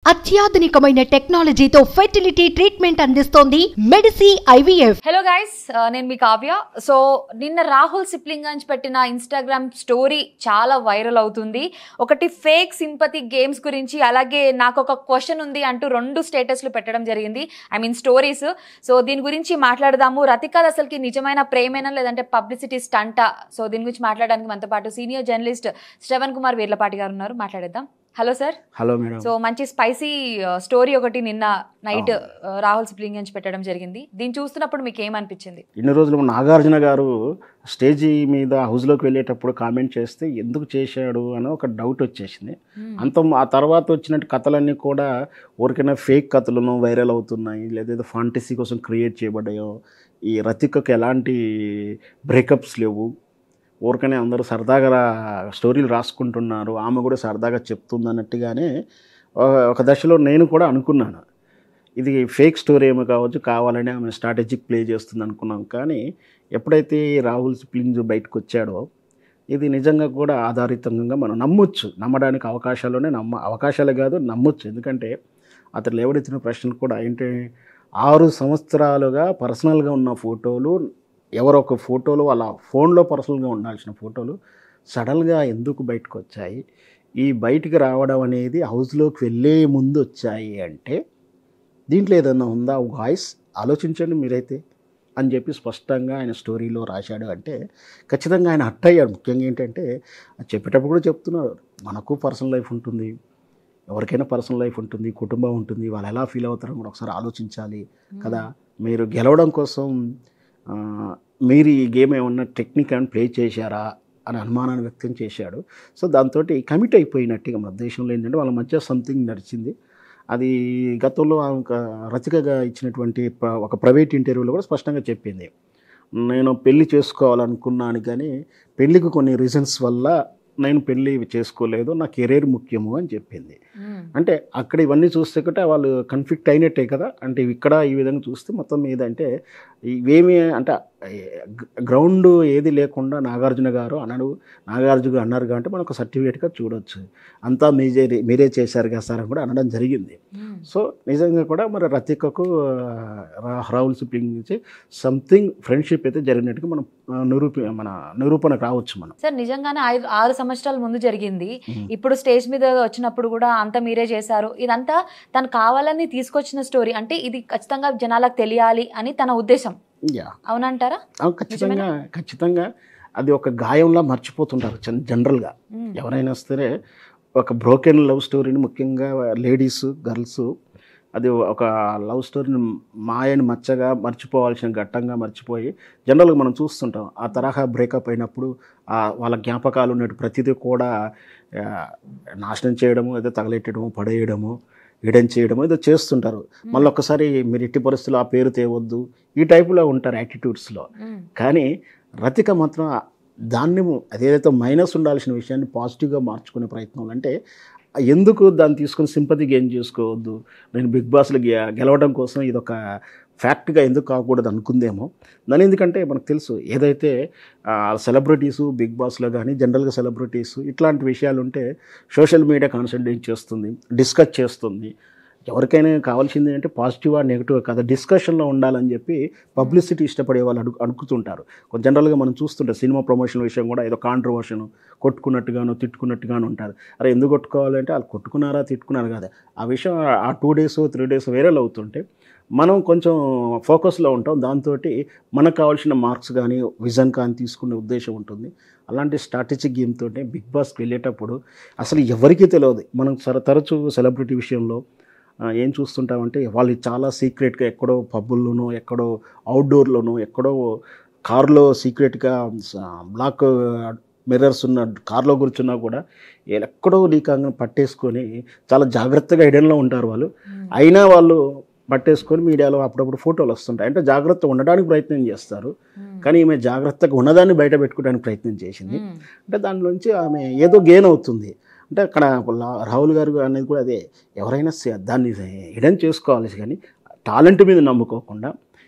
అత్యాధునికమైన టెక్నాలజీతో fertility treatment అందిస్తోంది మెడిసి ఐవీఎఫ్ హలో గైస్ నేను మీ కావ్య సో నిన్న రాహుల్ సిప్లింగంజ్ పెట్టిన ఇన్స్టాగ్రామ్ స్టోరీ చాలా వైరల్ అవుతుంది ఒకటి ఫేక్ సింపతి గేమ్స్ గురించి అలాగే నాకు ఒక క్వశ్చన్ ఉంది అంటూ రెండు స్టేటస్లు పెట్టడం జరిగింది ఐ మీన్ స్టోరీస్ సో దీని గురించి మాట్లాడదాము రతికాద్ అసలుకి నిజమైన ప్రేమేనా లేదంటే పబ్లిసిటీ స్టంటా సో దీని గురించి మాట్లాడడానికి మనతో పాటు సీనియర్ జర్నలిస్ట్ శ్రవణ్ కుమార్ వీర్లపాటి గారు ఉన్నారు మాట్లాడేద్దాం hello sir hello madam so మంచి స్పైసీ స్టోరీ ఒకటి నిన్న నైట్ రాహుల్ సిప్లింగంజ్ పెట్టడం జరిగింది దీన్ని చూస్తున్నప్పుడు మీకు ఏమనిపించింది ఇన్ని రోజులు నాగార్జున గారు స్టేజీ మీద హౌస్లోకి వెళ్ళేటప్పుడు కామెంట్ చేస్తే ఎందుకు చేశాడు అని ఒక డౌట్ వచ్చేసింది అంత ఆ తర్వాత వచ్చినట్టు కథలన్నీ కూడా ఊరికైనా ఫేక్ కథలను వైరల్ అవుతున్నాయి లేదా ఫాంటసీ కోసం క్రియేట్ చేయబడ్డాయో ఈ రతికకు ఎలాంటి బ్రేకప్స్ లేవు ఊరికనే అందరూ సరదాగా రా- స్టోరీలు రాసుకుంటున్నారు ఆమె కూడా సరదాగా చెప్తుంది అన్నట్టుగానే ఒక- ఒక దశలో నేను కూడా అనుకున్నాను ఇది ఫేక్ స్టోరీ ఏమో కావచ్చు కావాలని ఆమె స్ట్రాటజిక్ ప్లే చేస్తుంది అనుకున్నాం కానీ ఎప్పుడైతే ఈ రాహుల్ సిప్లింజ్ బయటకు వచ్చాడో ఇది నిజంగా కూడా ఆధారితంగా మనం నమ్మొచ్చు నమ్మడానికి అవకాశాలునే నమ్మ అవకాశాలు కాదు నమ్మొచ్చు ఎందుకంటే అతను లేవనెత్తిన ప్రశ్నలు కూడా ఏంటి ఆరు సంవత్సరాలుగా పర్సనల్గా ఉన్న ఫోటోలు ఎవరో ఒక ఫోటోలు వాళ్ళ ఫోన్లో పర్సనల్గా ఉండాల్సిన ఫోటోలు సడన్గా ఎందుకు బయటకు వచ్చాయి ఈ బయటికి రావడం అనేది హౌస్లోకి వెళ్ళే ముందు వచ్చాయి అంటే దీంట్లో ఏదన్నా ఉందా వాయిస్ ఆలోచించండి మీరైతే అని చెప్పి స్పష్టంగా ఆయన స్టోరీలో రాశాడు అంటే ఖచ్చితంగా ఆయన హట్ అయ్యాడు ముఖ్యంగా ఏంటంటే అది చెప్పేటప్పుడు కూడా చెప్తున్నారు మనకు పర్సనల్ లైఫ్ ఉంటుంది ఎవరికైనా పర్సనల్ లైఫ్ ఉంటుంది కుటుంబం ఉంటుంది వాళ్ళు ఎలా ఫీల్ అవుతారో కూడా ఒకసారి ఆలోచించాలి కదా మీరు గెలవడం కోసం ఆ, మీరు ఈ గేమ్ ఏమన్నా టెక్నిక్ అని ప్లే చేశారా అని అనుమానాన్ని వ్యక్తం చేశాడు సో దాంతో కమిట్ అయిపోయినట్టుగా మన దేశంలో ఏంటంటే వాళ్ళ మధ్య సంథింగ్ నడిచింది అది గతంలో ఆమె ఒక రచికగా ఇచ్చినటువంటి ప్ర- ఒక ప్రైవేట్ ఇంటర్వ్యూలో కూడా స్పష్టంగా చెప్పింది నేను పెళ్లి చేసుకోవాలనుకున్నాను కానీ పెళ్లికి కొన్ని రీజన్స్ వల్ల నేను పెళ్లి చేసుకోలేదు నా కెరీర్ ముఖ్యము అని చెప్పింది అంటే అక్కడ ఇవన్నీ చూస్తే కూడా వాళ్ళు కన్ఫ్లిక్ట్ అయినట్టే కదా అంటే ఇక్కడ ఈ విధంగా చూస్తే మొత్తం మీద అంటే ఇవేమి అంటే గ్రౌండ్ ఏది లేకుండా నాగార్జున గారు అన్నాడు నాగార్జున గారు అన్నారు కాబట్టి మనకు సర్టిఫికేట్గా చూడొచ్చు అంతా మీరే మీరే చేశారు కదా సార్ అని కూడా అనడం జరిగింది సో నిజంగా కూడా మరి రతికకు ఆ, రా- రాహుల్ సిప్లింగ్ నుంచి సంథింగ్ ఫ్రెండ్షిప్ అయితే జరిగినట్టుగా మనం ఆ, నిరూపి మన నిరూపణకు రావచ్చు మనం సార్ నిజంగానే ఐదు ఆరు సంవత్సరాల ముందు జరిగింది మ్మ్. ఇప్పుడు స్టేజ్ మీద వచ్చినప్పుడు కూడా అంతా మీరే చేశారు ఇదంతా తను కావాలని తీసుకొచ్చిన స్టోరీ అంటే ఇది ఖచ్చితంగా జనాలకు తెలియాలి అని తన ఉద్దేశం యా అవునంటారా అవును, ఖచ్చితంగా ఖచ్చితంగా అది ఒక గాయంలా మర్చిపోతుంటారు జన్- జనరల్గా మ్మ్. ఎవరైనా సరే ఒక బ్రోకెన్ లవ్ స్టోరీని ముఖ్యంగా లేడీస్ గర్ల్స్ అది ఒక లవ్ స్టోరీని మాయని మచ్చగా మర్చిపోవాల్సిన ఘట్టంగా మర్చిపోయి జనరల్గా మనం చూస్తుంటాం ఆ తరహా బ్రేకప్ అయినప్పుడు ఆ వాళ్ళ జ్ఞాపకాలు ఉన్నట్టు ప్రతిదీ కూడా ఆ, నాశనం చేయడము ఏదో తగలెట్టడము పడేయడము ఇడెన్ చేయడము ఏదో చేస్తుంటారు మళ్ళీ ఒక్కసారి మీరు ఎట్టి పరిస్థితుల్లో ఆ పేరు తేవద్దు ఈ టైపులో ఉంటారు యాటిట్యూడ్స్లో మ్మ్. కానీ రతిక మాత్రం ఆ- దాన్ని అదేదైతే మైనస్ ఉండాల్సిన విషయాన్ని పాజిటివ్గా మార్చుకునే ప్రయత్నం అంటే ఎందుకు దాన్ని తీసుకొని సింపతి గెయిన్ చేసుకోవద్దు నేను బిగ్ బాస్లో గె- గెలవడం కోసం ఇది ఒక ఫ్యాక్ట్గా ఎందుకు కాకూడదు అనుకుందేమో దాని ఎందుకంటే మనకు తెలుసు ఏదైతే సెలబ్రిటీసు బిగ్ బాస్లో కానీ జనరల్గా సెలబ్రిటీస్ ఇట్లాంటి విషయాలు ఉంటే సోషల్ మీడియా కాన్సన్ట్రేట్ చేస్తుంది డిస్కస్ చేస్తుంది ఎవరికైనా కావాల్సింది అంటే పాజిటివ్ నెగిటివ్ కదా డిస్కషన్లో ఉండాలని చెప్పి పబ్లిసిటీ ఇష్టపడే వాళ్ళు అడుగు అనుకుతుంటారు కొంచెం జనరల్గా మనం చూస్తుంటాం సినిమా ప్రమోషన్ విషయం కూడా ఏదో కాంట్రవర్షన్ కొట్టుకున్నట్టుగాను తిట్టుకున్నట్టుగాను ఉంటారు అరే ఎందుకు కొట్టుకోవాలంటే వాళ్ళు కొట్టుకున్నారా తిట్టుకున్నారా కదా ఆ విషయం ఆ two days three days viral అవుతుంటే మనం కొంచెం ఫోకస్లో ఉంటాం దాంతో మనకు కావాల్సిన మార్క్స్ కానీ విజన్ కానీ తీసుకునే ఉద్దేశం ఉంటుంది అలాంటి స్ట్రాటజిక్ గేమ్ తోటి బిగ్ బాస్కి వెళ్ళేటప్పుడు అసలు ఎవరికీ తెలియదు మనం సర తరచూ సెలబ్రిటీ విషయంలో ఆ, ఏం చూస్తుంటామంటే వాళ్ళు చాలా సీక్రెట్గా ఎక్కడో పబ్బుల్లోనో ఎక్కడో అవుట్డోర్లోనో ఎక్కడో కార్లో సీక్రెట్గా బ్లాక్ మిర్రర్స్ ఉన్న కార్లో కూర్చున్నా కూడా ఎక్కడో నీకంగా పట్టేసుకొని చాలా జాగ్రత్తగా ఐడెన్లో ఉంటారు వాళ్ళు మ్మ్. అయినా వాళ్ళు పట్టేసుకొని మీడియాలో అప్పుడప్పుడు ఫోటోలు వస్తుంటాయి అంటే జాగ్రత్త ఉండడానికి ప్రయత్నం చేస్తారు మ్మ్. కానీ ఈమె జాగ్రత్తగా ఉన్నదాన్ని బయట పెట్టుకోవడానికి ప్రయత్నం చేసింది మ్మ్. అంటే దానిలోంచి ఆమె ఏదో గెయిన్ అవుతుంది అంటే అక్కడ లా- రాహుల్ గారు అనేది కూడా అదే ఎవరైనా సే- దాన్ని హిడెన్ చేసుకోవాలి కానీ టాలెంట్ మీద నమ్ముకోకుండా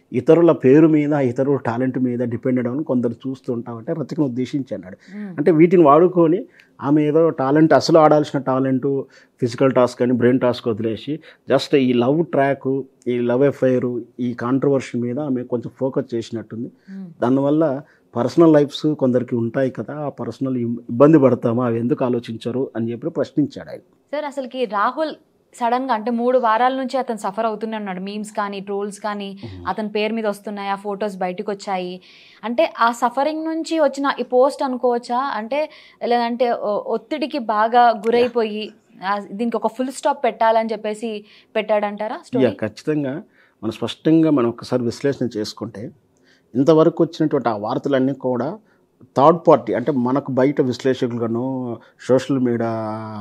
ఇతరుల పేరు మీద ఇతరుల టాలెంట్ మీద డిపెండ్ అవ్వడం కొందరు చూస్తుంటామంటే రతికను ఉద్దేశించి అన్నాడు అంటే వీటిని వాడుకొని ఆమె ఏదో టాలెంట్ అసలు ఆడాల్సిన టాలెంట్ ఫిజికల్ టాస్క్ అని బ్రెయిన్ టాస్క్ వదిలేసి జస్ట్ ఈ లవ్ ట్రాక్ ఈ లవ్ ఎఫైర్ ఈ కాంట్రవర్సీ మీద ఆమె కొంచెం ఫోకస్ చేసినట్టుంది దానివల్ల పర్సనల్ లైఫ్స్ కొందరికి ఉంటాయి కదా ఆ పర్సనల్ ఇబ్బంది పడతామా అవి ఎందుకు ఆలోచించరు అని చెప్పి ప్రశ్నించాడు ఆయన సార్ అసలుకి రాహుల్ సడన్ గా అంటే మూడు వారాల నుంచి అతను సఫర్ అవుతూనే ఉన్నాడు మీమ్స్ కానీ ట్రోల్స్ కానీ అతని పేరు మీద వస్తున్నాయి ఆ ఫొటోస్ బయటకు వచ్చాయి అంటే ఆ సఫరింగ్ నుంచి వచ్చిన ఈ పోస్ట్ అనుకోవచ్చా అంటే లేదంటే ఒ- ఒత్తిడికి బాగా గురైపోయి ఆ, దీనికి ఒక ఫుల్ స్టాప్ పెట్టాలని చెప్పేసి పెట్టాడంటారా యా స్టోరీ ఖచ్చితంగా మనం స్పష్టంగా మనం ఒకసారి విశ్లేషణ చేసుకుంటే ఇంతవరకు వచ్చినటువంటి ఆ వార్తలన్నీ కూడా థర్డ్ పార్టీ అంటే మనకు బయట విశ్లేషకులుగాను సోషల్ మీడియా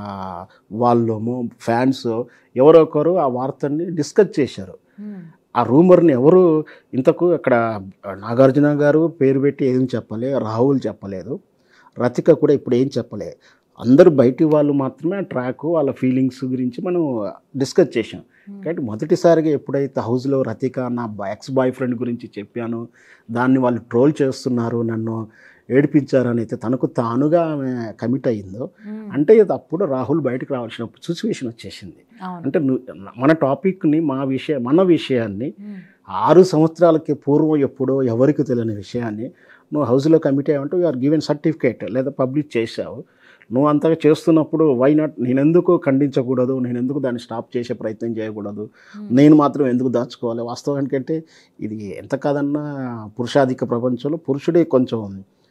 వాళ్ళము ఫ్యాన్స్ ఎవరో ఒకరు ఆ వార్తని డిస్కస్ చేశారు ఆ రూమర్ని ఎవరు ఇంతకు అక్కడ నాగార్జున గారు పేరు పెట్టి ఏం చెప్పలే రాహుల్ చెప్పలేదు రతిక కూడా ఇప్పుడు ఏం చెప్పలే అందరూ బయటి వాళ్ళు మాత్రమే ఆ ట్రాక్ వాళ్ళ ఫీలింగ్స్ గురించి మనం డిస్కస్ చేశాం కాబట్టి మొదటిసారిగా ఎప్పుడైతే హౌస్లో రతిక నా ఎక్స్ బాయ్ ఫ్రెండ్ గురించి చెప్పాను దాన్ని వాళ్ళు ట్రోల్ చేస్తున్నారు నన్ను ఏడిపించారని అయితే తనకు తానుగా ఆమె కమిట్ అయ్యిందో అంటే ఇది అప్పుడు రాహుల్ బయటకు రావాల్సిన సిచ్యువేషన్ వచ్చేసింది అవును అంటే నువ్వు మన టాపిక్ని మా విషయ మన విషయాన్ని మ్మ్. ఆరు సంవత్సరాలకి పూర్వం ఎప్పుడో ఎవరికి తెలియని విషయాన్ని నువ్వు హౌస్లో కమిటీ అయ్యావంటే ఆర్ గివెన్ సర్టిఫికేట్ లేదా పబ్లిష్ చేసావు నువ్వు అంతగా చేస్తున్నప్పుడు వై నాట్ నేను ఎందుకు ఖండించకూడదు నేను ఎందుకు దాన్ని స్టాప్ చేసే ప్రయత్నం చేయకూడదు నేను మాత్రం ఎందుకు దాచుకోవాలి వాస్తవానికంటే ఇది ఎంత కాదన్నా పురుషాధిక ప్రపంచంలో పురుషుడే కొంచెం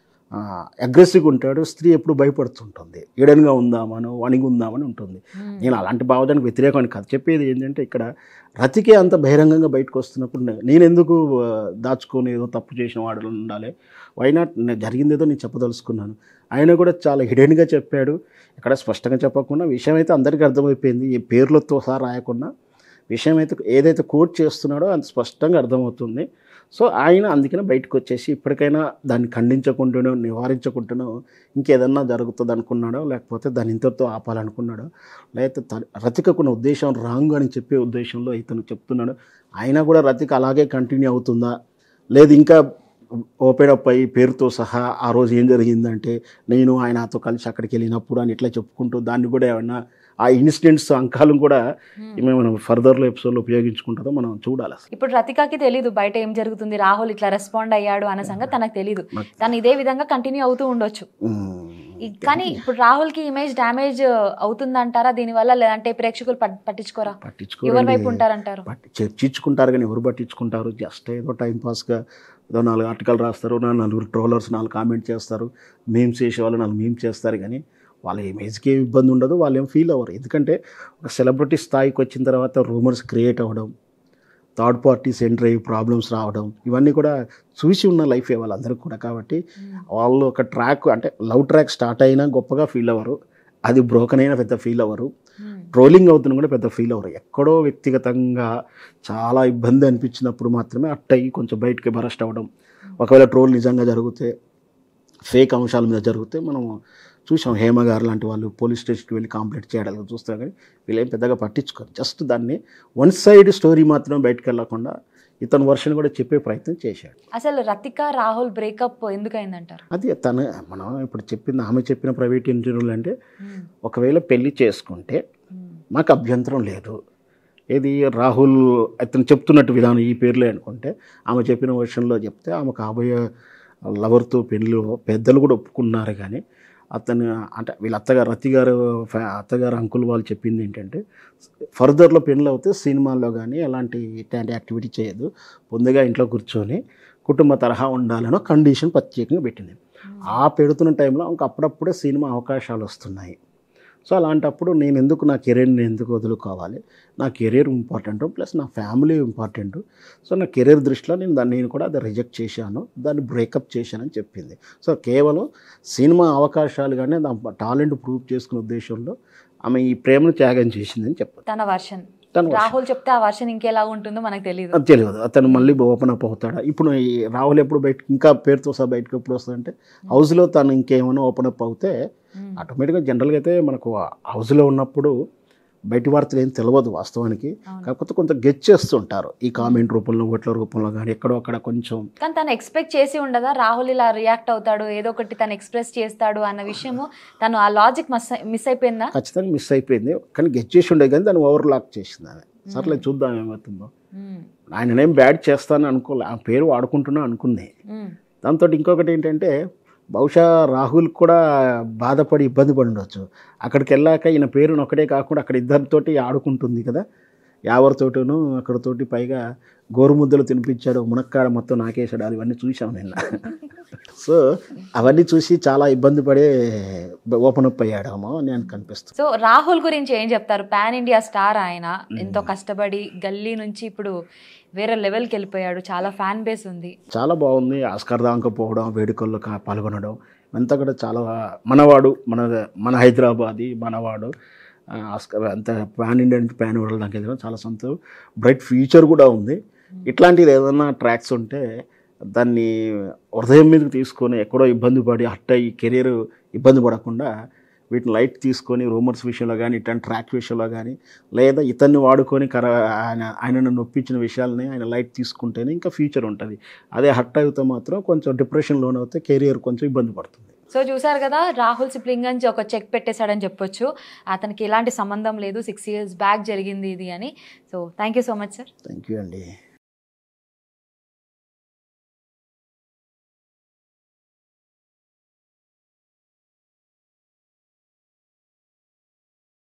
అగ్రెసివ్గా ఉంటాడు స్త్రీ ఎప్పుడు భయపడుతుంటుంది ఈడన్గా ఉందామనో వణిగి ఉందామని ఉంటుంది మ్మ్. నేను అలాంటి భావజానికి వ్యతిరేకమని కాదు చెప్పేది ఏంటంటే ఇక్కడ రతికే అంత బహిరంగంగా బయటకు వస్తున్నప్పుడు నే- నేను ఎందుకు ఆ, దాచుకొని ఏదో తప్పు చేసిన వాడు ఉండాలి వైనాట్ జరిగింది ఏదో నేను చెప్పదలుచుకున్నాను ఆయన కూడా చాలా హిడెన్గా చెప్పాడు ఇక్కడ స్పష్టంగా చెప్పకుండా విషయం అయితే అందరికీ అర్థమైపోయింది ఈ పేర్లతో సహా రాయకుండా విషయం అయితే ఏదైతే కోట్ చేస్తున్నాడో అంత స్పష్టంగా అర్థమవుతుంది సో ఆయన అందుకనే బయటకు వచ్చేసి ఇప్పటికైనా దాన్ని ఖండించకుండానో నివారించకుండానో ఇంకేదన్నా జరుగుతుంది అనుకున్నాడో లేకపోతే దాని ఇంతటితో ఆపాలనుకున్నాడో లేకపోతే త- రతికకున్న ఉద్దేశం రాంగ్ అని చెప్పే ఉద్దేశంలో ఇతను చెప్తున్నాడు అయినా కూడా రతిక అలాగే కంటిన్యూ అవుతుందా లేదు ఇంకా ఓపెన్ అప్ అయ్యి పేరుతో సహా ఆ రోజు ఏం జరిగిందంటే నేను ఆయనతో కలిసి అక్కడికి వెళ్ళినప్పుడు అని ఇట్లా చెప్పుకుంటూ దాన్ని కూడా ఏమన్నా ఆ ఇన్సిడెంట్స్ అంకాలు కూడా మేము మనం ఫర్దర్లో ఎపిసోడ్లో ఉపయోగించుకుంటారో మనం చూడాలి అసలు ఇప్పుడు రతికాకి తెలీదు బయట ఏం జరుగుతుంది రాహుల్ ఇట్లా రెస్పాండ్ అయ్యాడు అన్న సంగతి తనకు తెలీదు నాకు- తను ఇదే విధంగా కంటిన్యూ అవుతూ ఉండొచ్చు ఉమ్, ఈ- కానీ ఇప్పుడు రాహుల్ కి ఇమేజ్ డ్యామేజ్ అవుతుందంటారా దీనివల్ల లేదంటే ప్రేక్షకులు పట్- పట్టించుకోరా ఎవరి పట్టించుకోరండి వైపు ఉంటారంటారు పట్టి చర్చించుకుంటారు కానీ ఎవరు పట్టించుకుంటారు జస్ట్ ఏదో టైంపాస్గా ఏదో నాలుగు ఆర్టికల్ రాస్తారు నా నలుగురు ట్రోలర్స్ నాలుగు కామెంట్ చేస్తారు మేమ్స్ చేసేవాళ్ళు నాలుగు మేమ్స్ చేస్తారు కానీ వాళ్ళ ఇమేజ్కి ఏం ఇబ్బంది ఉండదు వాళ్ళు ఏం ఫీల్ అవ్వరు ఎందుకంటే ఒక సెలబ్రిటీ స్థాయికి వచ్చిన తర్వాత రూమర్స్ క్రియేట్ అవ్వడం థర్డ్ పార్టీస్ ఎంటర్ అయ్యి ప్రాబ్లమ్స్ రావడం ఇవన్నీ కూడా చూసి ఉన్న లైఫే వాళ్ళందరూ కూడా కాబట్టి వాళ్ళు ఒక ట్రాక్ అంటే లవ్ ట్రాక్ స్టార్ట్ అయినా గొప్పగా ఫీల్ అవ్వరు అది బ్రోకన్ అయినా పెద్ద ఫీల్ అవ్వరు ట్రోలింగ్ అవుతున్న కూడా పెద్ద ఫీల్ అవ్వరు ఎక్కడో వ్యక్తిగతంగా చాలా ఇబ్బంది అనిపించినప్పుడు మాత్రమే అట్టయి కొంచెం బయటికి బరస్ట్ అవ్వడం ఒకవేళ ట్రోల్ నిజంగా జరిగితే ఫేక్ అంశాల మీద జరిగితే మనం చూసాం హేమ గారు లాంటి వాళ్ళు పోలీస్ స్టేషన్కి వెళ్ళి కంప్లైంట్ చేయడానికి చూస్తాం కానీ వీళ్ళేం పెద్దగా పట్టించుకోరు జస్ట్ దాన్ని వన్ సైడ్ స్టోరీ మాత్రం బయటకు వెళ్ళకుండా ఇతని వర్షన్ కూడా చెప్పే ప్రయత్నం చేశాడు అసలు రతిక రాహుల్ బ్రేకప్ ఎందుకైందంటారు అది తను మనం ఇప్పుడు చెప్పింది ఆమె చెప్పిన ప్రైవేట్ ఇంటర్వ్యూలు అంటే ఒకవేళ పెళ్లి చేసుకుంటే మాకు అభ్యంతరం లేదు ఏది రాహుల్ అతను చెప్తున్నట్టు విధానం ఈ పేర్లే అనుకుంటే ఆమె చెప్పిన వర్షన్లో చెప్తే ఆమె కాబోయే లవర్తో పెళ్ళి పెద్దలు కూడా ఒప్పుకున్నారు కానీ అతను అంటే వీళ్ళ అత్తగారు అత్తగారు ఫ్యా- అత్తగారు అంకుల్ వాళ్ళు చెప్పింది ఏంటంటే ఫర్దర్లో పెళ్ళి అవుతే సినిమాల్లో కానీ ఎలాంటి ఇట్లాంటి యాక్టివిటీ చేయదు ముందుగా ఇంట్లో కూర్చొని కుటుంబ తరహా ఉండాలని కండిషన్ ప్రత్యేకంగా పెట్టింది ఆ పెడుతున్న టైంలో ఇంక అప్పుడప్పుడే సినిమా అవకాశాలు వస్తున్నాయి సో అలాంటప్పుడు నేను ఎందుకు నా కెరీర్ని ఎందుకు వదులుకోవాలి నా కెరీర్ ఇంపార్టెంట్ ప్లస్ నా ఫ్యామిలీ ఇంపార్టెంట్ సో నా కెరీర్ దృష్టిలో నేను దాన్ని నేను కూడా అది రిజెక్ట్ చేశాను దాన్ని బ్రేకప్ చేశానని చెప్పింది సో కేవలం సినిమా అవకాశాలు కానీ నా టాలెంట్ ప్రూవ్ చేసుకునే ఉద్దేశంలో ఆమె ఈ ప్రేమను త్యాగం చేసిందని చెప్పాలి తన వర్షన్ తను రాహుల్ చెప్తే ఆ వర్షన్ ఇంకెలా ఉంటుందో మనకు తెలియదు అది తెలియదు అతను మళ్ళీ ఓపెన్ అప్ అవుతాడా ఇప్పుడు ఈ రాహుల్ ఎప్పుడు బయట ఇంకా పేరుతో సహా బయటకు ఎప్పుడు వస్తుందంటే హౌస్లో తను ఇంకేమైనా ఓపెన్ అప్ అవుతే ఆటోమేటిక్గా జనరల్గా అయితే మనకు హౌస్లో ఉన్నప్పుడు బయటి వార్తలు ఏం తెలియదు వాస్తవానికి అవును. కాకపోతే కొంత గెచ్ చేస్తుంటారు ఈ కామెంట్ రూపంలో ఓట్ల రూపంలో కానీ ఎక్కడో అక్కడ కొంచెం కానీ తను ఎక్స్పెక్ట్ చేసి ఉండదా రాహుల్ ఇలా రియాక్ట్ అవుతాడు ఏదో ఒకటి తను ఎక్స్ప్రెస్ చేస్తాడు అన్న విషయము తను ఆ లాజిక్ మిస్ అయిపోయిందా ఖచ్చితంగా మిస్ అయిపోయింది కానీ గెచ్ చేసి ఉండే కానీ దాన్ని ఓవర్లాక్ చేసింది ఆమె సర్లే చూద్దాం ఏమవుతుందో మ్మ్. ఆయననేం బ్యాడ్ చేస్తాను అనుకోలే ఆ పేరు వాడుకుంటున్నా అనుకుంది మ్మ్. దాంతో ఇంకొకటి ఏంటంటే బహుశా రాహుల్ కూడా బాధపడి ఇబ్బంది పడి ఉండొచ్చు అక్కడికి వెళ్ళాక ఈయన పేరును ఒకటే కాకుండా అక్కడ ఇద్దరితోటి ఆడుకుంటుంది కదా యావరితోటను అక్కడతోటి పైగా గోరుముద్దలు తినిపించాడు మునక్కాడ మొత్తం నాకేసాడు అది ఇవన్నీ చూసాం నిన్న సో అవన్నీ చూసి చాలా ఇబ్బంది పడే ఓపెన్ అప్ అయ్యాడేమో అని నాకు కనిపిస్తుంది సో రాహుల్ గురించి ఏం చెప్తారు పాన్ ఇండియా స్టార్ ఆయన ఎంతో కష్టపడి గల్లీ నుంచి ఇప్పుడు వేరే లెవెల్కి వెళ్ళిపోయాడు చాలా ఫ్యాన్ బేస్ ఉంది చాలా బాగుంది ఆస్కార్ దాకా పోవడం వేడుకల్లో కా- పాల్గొనడం అంతా కూడా చాలా మనవాడు మన మన హైదరాబాదీ మనవాడు ఆ, ఆస్కార్ అంత పాన్ ఇండియా నుంచి పాన్ వరల్డ్ దాకా వెళ్ళడం చాలా సంతో బ్రైట్ ఫ్యూచర్ కూడా ఉంది ఇట్లాంటిది ఏదైనా ట్రాక్స్ ఉంటే దాన్ని హృదయం మీదకి తీసుకొని ఎక్కడో ఇబ్బంది పడి హట్ అయ్యి కెరీర్ ఇబ్బంది పడకుండా వీటిని లైట్ తీసుకొని రూమర్స్ విషయంలో కానీ ఇట్లాంటి ట్రాక్ విషయంలో కానీ లేదా ఇతన్ని వాడుకొని కర ఆయన ఆయనను నొప్పించిన విషయాలని ఆయన లైట్ తీసుకుంటేనే ఇంకా ఫ్యూచర్ ఉంటుంది అదే హట్ అయితే మాత్రం కొంచెం డిప్రెషన్ లోన్ అవుతే కెరియర్ కొంచెం ఇబ్బంది పడుతుంది సో చూసారు కదా రాహుల్ సిప్లింగంజ్ ఒక చెక్ పెట్టేశాడని చెప్పొచ్చు అతనికి ఎలాంటి సంబంధం లేదు సిక్స్ ఇయర్స్ బ్యాక్ జరిగింది ఇది అని so thank you so much sir thank you అండి